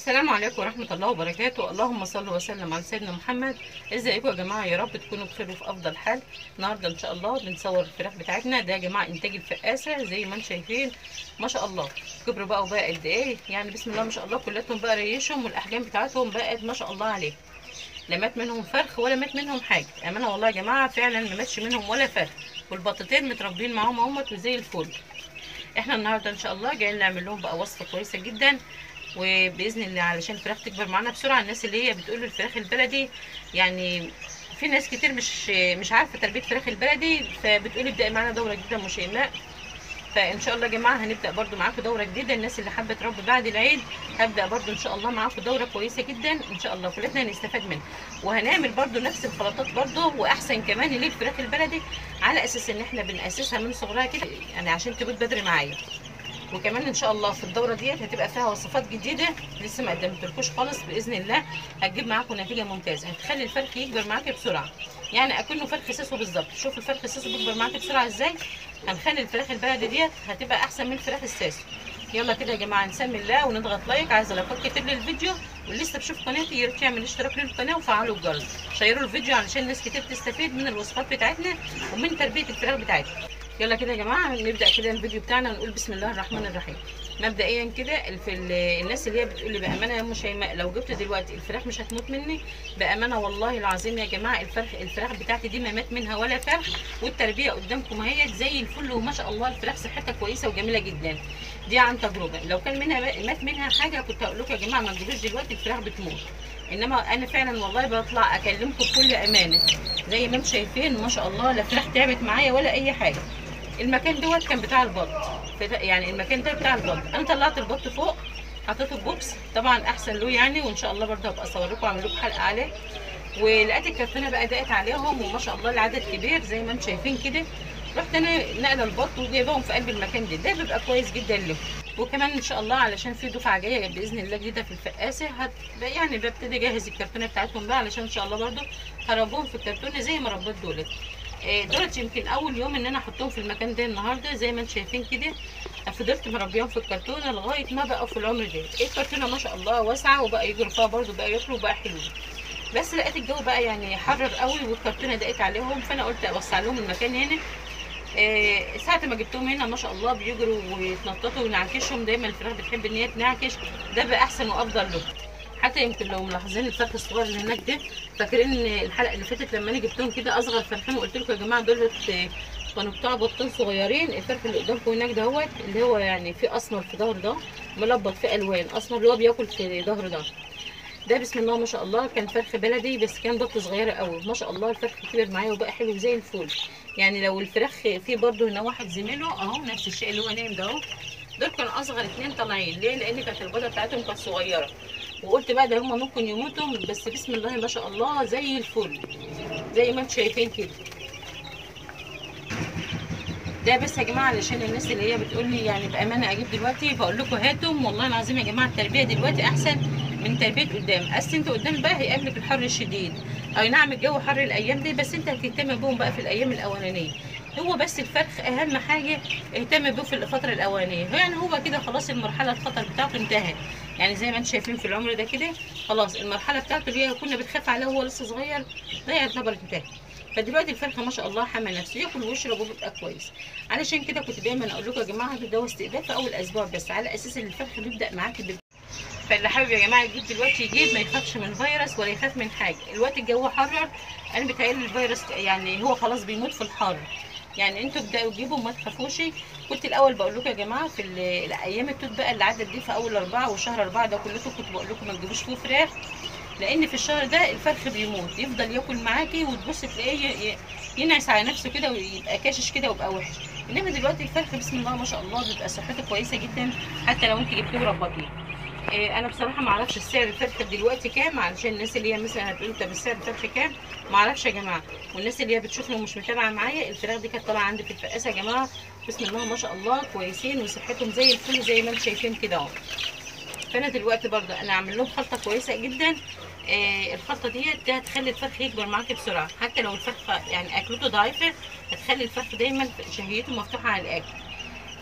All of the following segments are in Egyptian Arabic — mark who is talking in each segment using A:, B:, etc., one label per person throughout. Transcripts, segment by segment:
A: السلام عليكم ورحمة الله وبركاته اللهم صل وسلم على سيدنا محمد ازيكم يا جماعة يا رب تكونوا بخير وفي أفضل حال النهاردة إن شاء الله بنصور الفراخ بتاعتنا ده يا جماعة إنتاج الفقاسة زي ما انتم شايفين ما شاء الله كبروا بقى وبقى قد إيه يعني بسم الله ما شاء الله كلاتهم بقى ريشهم والأحجام بتاعتهم بقت ما شاء الله عليهم لا مات منهم فرخ ولا مات منهم حاجة أمانة والله يا جماعة فعلا ما ماتش منهم ولا فرخ والبطتين متربين معاهم اهمت وزي الفل احنا النهارده ان شاء الله جايين نعمل لهم بقى وصفه كويسه جدا وباذن الله علشان الفراخ تكبر معانا بسرعه الناس اللي هي بتقول الفراخ البلدي يعني في ناس كتير مش مش عارفه تربيه الفراخ البلدي فبتقول ابداي معانا دوره جديده مش ايماء فان شاء الله يا جماعه هنبدا برده معاكم دوره جديده الناس اللي حابه تربي بعد العيد هبدا برده ان شاء الله معاكم دوره كويسه جدا ان شاء الله كلنا هنستفاد منها وهنعمل برده نفس الخلطات برده واحسن كمان للفراخ البلدي على اساس ان احنا بناسسها من صغرها كده يعني عشان تبوت بدري معايا وكمان ان شاء الله في الدوره ديت هتبقى فيها وصفات جديده لسه ما قدمتلكوش خالص باذن الله هتجيب معاكم نتيجه ممتازه هتخلي الفرخ يكبر معاكي بسرعه يعني اكنه فرخ سيسو بالظبط شوف الفرخ السيسو بيكبر معاكي بسرعه ازاي هنخلي الفراخ البلدي ديت هتبقى احسن من فراخ الساسو يلا كده يا جماعه نسمي الله ونضغط لايك عايزه لايكات كتير للفيديو واللي لسه بشوف قناتي يا ريت يعمل اشتراك للقناه وفعلوا الجرس شيروا الفيديو علشان ناس كتير تستفيد من الوصفات بتاعتنا ومن تربيه الفراخ بتاعتنا يلا كده يا جماعه نبدا كده الفيديو بتاعنا ونقول بسم الله الرحمن الرحيم مبدئيا كده في الناس اللي هي بتقول لي بامانه يا ام شيماء لو جبت دلوقتي الفراخ مش هتموت مني بامانه والله العظيم يا جماعه الفرخ الفراخ بتاعتي دي ما مات منها ولا فرخ والتربيه قدامكم اهي زي الفل وما شاء الله الفراخ صحتها كويسه وجميله جدا دي عن تجربه لو كان منها مات منها حاجه كنت هقول لكم يا جماعه ما تجيبوش دلوقتي الفراخ بتموت انما انا فعلا والله بطلع اكلمكم بكل امانه زي ما انتم شايفين ما شاء الله لا فراخ تعبت معايا ولا اي حاجه المكان دوت كان بتاع البط يعني المكان ده بتاع البط انا طلعت البط فوق حطيته بوكس طبعا احسن له يعني وان شاء الله برده هبقى اصور لكم واعمل لكم حلقه عليه ولقيت الكرتونه بقى ضاقت عليهم وما شاء الله العدد كبير زي ما انتم شايفين كده رحت انا نقله البط وجايباهم في قلب المكان ده ده بيبقى كويس جدا له وكمان ان شاء الله علشان في دفعه جايه باذن الله جديده في الفقاسه هت يعني ببتدي اجهز الكرتونه بتاعتهم بقى علشان ان شاء الله برده هربهم في الكرتونه زي ما ربيت دولت دولت يمكن اول يوم ان انا احطهم في المكان ده النهارده زي ما انتم شايفين كده فضلت مربيهم في الكرتونه لغايه ما بقوا في العمر ده الكرتونه ما شاء الله واسعه وبقى يجروا فيها برده بقى ياكلوا وبقى حلوين بس لقيت الجو بقى يعني حرر قوي والكرتونه ضاقت عليهم فانا قلت اوسع لهم المكان هنا إيه ساعة ما جبتهم هنا ما شاء الله بيجروا ويتنططوا ونعكشهم دايما الفراخ بتحب ان هي تنعكش ده بقى احسن وافضل له حتى يمكن لو ملاحظين الفرخ الصغير اللي هناك ده فاكرين الحلقه اللي فاتت لما انا جبتهم كده اصغر فرخين وقلت لكم يا جماعه دول كانوا بتوع بطين صغيرين الفرخ اللي قدامكم هناك دهوت اللي هو يعني في اسمر في ظهر ده ملبط في الوان اسمر اللي هو بياكل في ظهر ده ده بسم الله ما شاء الله كان فرخ بلدي بس كان بط صغيره قوي ما شاء الله الفرخ كبر معايا وبقى حلو زي الفل يعني لو الفراخ في برده هنا واحد زميله اهو نفس الشيء اللي هو نايم ده اهو دول كانوا اصغر اتنين طالعين ليه لان كانت البيضه بتاعتهم كانت صغيره وقلت بقى ده هما ممكن يموتوا بس بسم الله ما شاء الله زي الفل زي ما انتم شايفين كده ده بس يا جماعه علشان الناس اللي هي بتقول لي يعني بامانه اجيب دلوقتي بقول لكم هاتهم والله العظيم يا جماعه التربيه دلوقتي احسن من تربيه قدام اصل انت قدام بقى هيقابلك الحر الشديد اي نعم الجو حر الايام دي بس انت هتهتم بهم بقى في الايام الاولانيه هو بس الفرخ اهم حاجه اهتم بيه في الفتره الاولانيه يعني هو كده خلاص المرحله الخطر بتاعته انتهت يعني زي ما انتم شايفين في العمر ده كده خلاص المرحله بتاعته اللي هي كنا بنخاف عليه وهو لسه صغير ده يعتبر انتهت فدلوقتي الفرخه ما شاء الله حمى نفسه ياكل ويشرب وبيبقى كويس علشان كده كنت دايما اقول لكم يا جماعه ده استئداف في اول اسبوع بس على اساس ان الفرخ بيبدا معاكي بال... فاللي حابب يا جماعه يجيب دلوقتي يجيب ما يخافش من فيروس ولا يخاف من حاجه الوقت الجو حرر انا بتهيألي الفيروس يعني هو خلاص بيموت في الحر يعني انتوا ابداوا تجيبوا ما تخافوش كنت الاول بقول لكم يا جماعه في الايام التوت بقى اللي عدت دي في اول اربعه وشهر اربعه ده كلكم كنت بقول لكم ما تجيبوش فيه فراخ لان في الشهر ده الفرخ بيموت يفضل ياكل معاكي وتبص تلاقيه ينعس على نفسه كده ويبقى كاشش كده ويبقى وحش انما دلوقتي الفرخ بسم الله ما شاء الله بيبقى صحته كويسه جدا حتى لو انت جبتيه وربطيه إيه انا بصراحه ما اعرفش السعر الفرخه دلوقتي كام علشان الناس اللي هي مثلا هتقول طب السعر الفرخ كام ما اعرفش يا جماعه والناس اللي هي بتشوفني ومش متابعه معايا الفراخ دي كانت طالعه عندي في الفقاسه يا جماعه بسم الله ما شاء الله كويسين وصحتهم زي الفل زي ما انتم شايفين كده اهو فانا دلوقتي برضه انا اعمل لهم خلطه كويسه جدا آه الخلطه ديت دي هتخلي الفرخ يكبر معاكي بسرعه حتى لو الفرخ يعني اكلته ضعيفه هتخلي الفرخ دايما شهيته مفتوحه على الاكل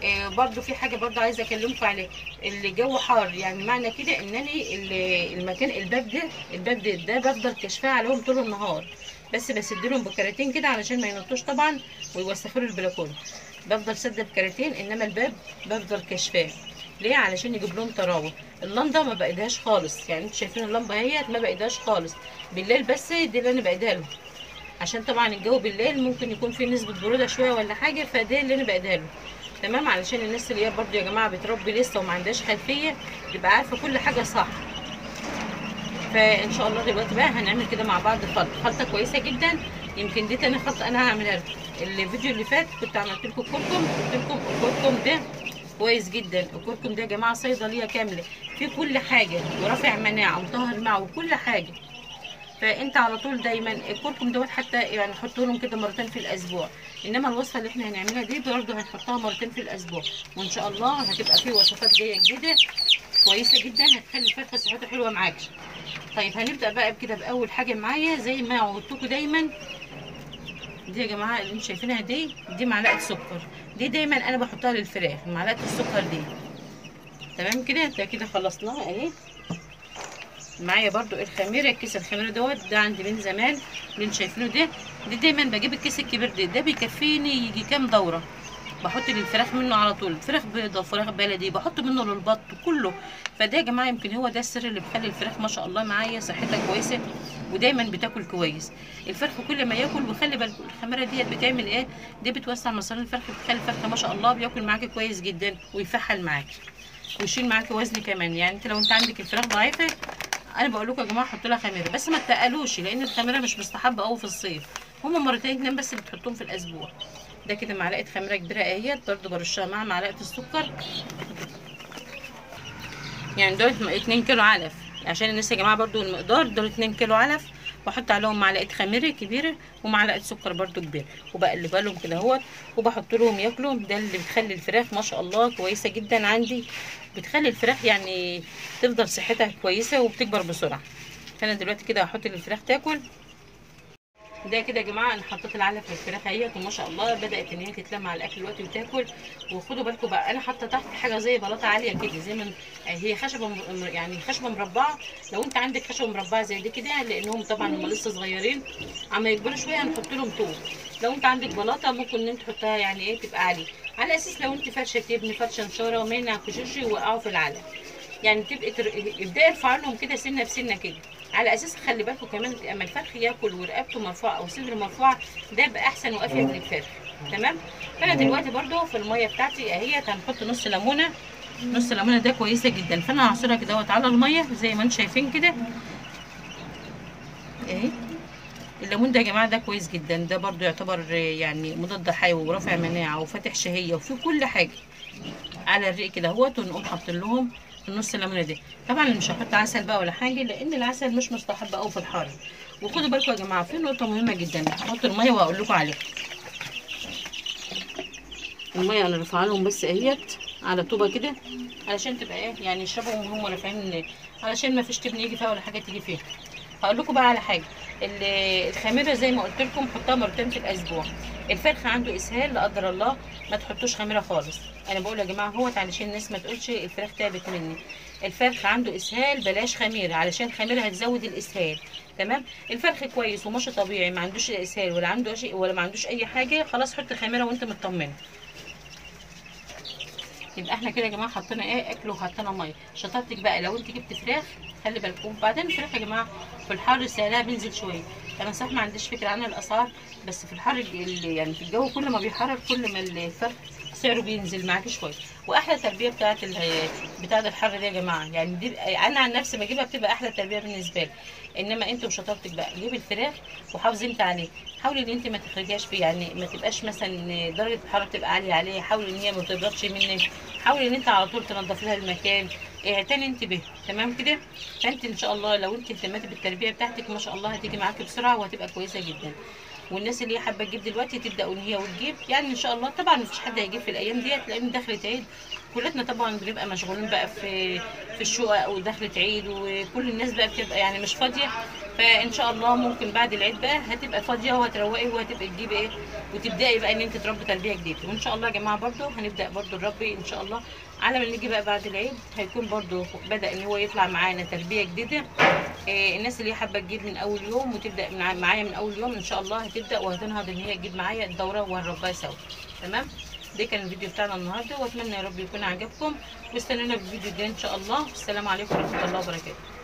A: آه برضو في حاجه برضو عايزه اكلمكم عليها الجو حار يعني معنى كده ان انا ال- المكان الباب ده الباب ده, ده بفضل كشفاه عليهم طول النهار بس بسد لهم بكراتين كده علشان ما ينطوش طبعا ويوسخوا لي البلكونه بفضل سد بكراتين انما الباب بفضل كشفاه ليه علشان يجيب لهم طراوه اللمبه ما بقيدهاش خالص يعني انتوا شايفين اللمبه اهيت ما بقيدهاش خالص بالليل بس دي اللي انا بقيدها لهم عشان طبعا الجو بالليل ممكن يكون فيه نسبه بروده شويه ولا حاجه فده اللي انا بقيدها له تمام علشان الناس اللي هي برضو يا جماعه بتربي لسه وما عندهاش خلفيه تبقى عارفه كل حاجه صح فان شاء الله دلوقتي بقى هنعمل كده مع بعض خلطه خلطه كويسه جدا يمكن دي تاني خلطه انا هعملها لكم الفيديو اللي فات كنت عملت لكم الكركم قلت لكم الكركم ده كويس جدا الكركم ده يا جماعه صيدليه كامله في كل حاجه ورافع مناعه ومطهر معه وكل حاجه فانت على طول دايما الكركم دوت حتى يعني حطوا لهم كده مرتين في الاسبوع انما الوصفه اللي احنا هنعملها دي برضه هنحطها مرتين في الاسبوع وان شاء الله هتبقى في وصفات جايه جديده كويسه جدا هتخلي الفرخه صحتها حلوه معاك طيب هنبدا بقى بكده باول حاجه معايا زي ما عودتكم دايما دي يا جماعه اللي انتم شايفينها دي دي معلقه سكر دي دايما انا بحطها للفراخ معلقه السكر دي تمام كده ده كده خلصناها اهي معايا برضو الخميره الكيس الخميره دوت ده عندي من زمان اللي انتم شايفينه ده دي دايما بجيب الكيس الكبير ده ده بيكفيني يجي كام دوره بحط للفراخ منه على طول فراخ بيضه فراخ بلدي بحط منه للبط كله فده يا جماعه يمكن هو ده السر اللي بيخلي الفراخ ما شاء الله معايا صحتها كويسه ودايما بتاكل كويس الفرخ كل ما ياكل وخلي بالك الخميره ديت بتعمل ايه دي بتوسع مصارين الفرخ بتخلي الفرخه ما شاء الله بياكل معاكي كويس جدا ويفحل معاكي ويشيل معاكي وزن كمان يعني انت لو انت عندك الفراخ ضعيفه انا بقول لكم يا جماعه حطوا لها خميره بس ما تقلوش لان الخميره مش مستحبه قوي في الصيف هما مرتين اتنين بس اللي بتحطهم في الاسبوع ده كده معلقه خميره كبيره اهيت برده برشها مع معلقه السكر يعني دول 2 كيلو علف عشان الناس يا جماعه برده المقدار دول 2 كيلو علف بحط عليهم معلقه خميره كبيره ومعلقه سكر برده كبيره وبقلبها لهم كده اهوت وبحط لهم ياكلوا ده اللي بتخلي الفراخ ما شاء الله كويسه جدا عندي بتخلي الفراخ يعني تفضل صحتها كويسه وبتكبر بسرعه فانا دلوقتي كده هحط للفراخ تاكل ده كده يا جماعه انا حطيت العلف في الفراخ اهيت وما شاء الله بدات ان هي تتلم على الاكل دلوقتي وتاكل وخدوا بالكم بقى انا حاطه تحت حاجه زي بلاطه عاليه كده زي ما هي خشبه م- يعني خشبه مربعه لو انت عندك خشبه مربعه زي دي كده لانهم طبعا هم لسه صغيرين اما يكبروا شويه هنحط لهم طوب لو انت عندك بلاطه ممكن ان انت تحطها يعني ايه تبقى عاليه على اساس لو انت فرشه تبني فرشه نشاره وما ينعكشوش يوقعوا في العلف يعني تبقى تر... ابداي ارفع لهم كده سنه بسنه كده على اساس خلي بالكم كمان اما الفرخ ياكل ورقبته مرفوعه او صدره مرفوع ده يبقى احسن وافيد للفرخ تمام فانا دلوقتي برده في الميه بتاعتي اهيت هنحط نص ليمونه نص ليمونه ده كويسه جدا فانا هعصرها كده اهوت على الميه زي ما انتم شايفين كده اهي الليمون ده يا جماعه ده كويس جدا ده برضو يعتبر يعني مضاد حيوي ورافع مناعه وفاتح شهيه وفيه كل حاجه على الريق كده اهوت ونقوم حاطين لهم النص ليمونه دي طبعا مش هحط عسل بقى ولا حاجه لان العسل مش مستحب قوي في الحر وخدوا بالكم يا جماعه في نقطه مهمه جدا هحط الميه وهقول لكم عليها الميه انا رافعه لهم بس اهيت على طوبه كده علشان تبقى ايه يعني يشربوا وهم رافعين علشان ما فيش تبن يجي فيها ولا حاجه تيجي فيها هقول لكم بقى على حاجه ال- الخميره زي ما قلت لكم حطها مرتين في الاسبوع الفرخ عنده اسهال لا قدر الله ما تحطوش خميره خالص انا بقول يا جماعه هوت علشان الناس ما تقولش الفراخ تعبت مني الفرخ عنده اسهال بلاش خميره علشان الخميره هتزود الاسهال تمام الفرخ كويس وماشي طبيعي ما عندوش اسهال ولا عنده شيء ولا ما عندوش اي حاجه خلاص حط خميره وانت مطمنه يبقى احنا كده يا جماعه حطينا ايه اكل وحطينا ميه شطارتك بقى لو انت جبت فراخ خلي بالكم بعدين الفراخ يا جماعه في الحر سعرها بينزل شويه انا صح ما عنديش فكره عن الاسعار بس في الحر الج- يعني في الجو كل ما بيحرر كل ما الفرخ سعره بينزل معاكي شويه واحلى تربيه بتاعت ال- بتاعت الحر دي يا جماعه يعني دي انا عن نفسي بجيبها بتبقى احلى تربيه بالنسبه لي انما انت وشطارتك بقى جيبي الفراخ وحافظي انت عليه حاولي ان انت ما تخرجيش فيه يعني ما تبقاش مثلا درجه الحراره تبقى عاليه عليه حاولي ان هي ما تبردش منك حاولي ان انت على طول تنضفي لها المكان اعتني انتبه تمام كده فانت ان شاء الله لو انت اهتمتي بالتربيه بتاعتك ما شاء الله هتيجي معاكي بسرعه وهتبقى كويسه جدا والناس اللي هي حابه تجيب دلوقتي تبدا ان هي وتجيب يعني ان شاء الله طبعا مفيش حد هيجيب في الايام ديت لان دخلت عيد كلنا طبعا بنبقى مشغولين بقى في في الشقق ودخلت عيد وكل الناس بقى بتبقى يعني مش فاضيه فان شاء الله ممكن بعد العيد بقى هتبقى فاضيه وهتروقي وهتبقى تجيبي ايه وتبداي بقى ان انت تربي تربيه جديده وان شاء الله يا جماعه برضو هنبدا برضو نربي ان شاء الله على ما نيجي بقى بعد العيد هيكون برضو بدا ان هو يطلع معانا تربيه جديده إيه الناس اللي حابه تجيب من اول يوم وتبدا من معايا من اول يوم ان شاء الله هتبدا وهتنهض ان هي تجيب معايا الدوره وهنربيها سوا تمام ده كان الفيديو بتاعنا النهارده واتمنى يا رب يكون عجبكم واستنونا في الفيديو الجاي ان شاء الله والسلام عليكم ورحمه الله وبركاته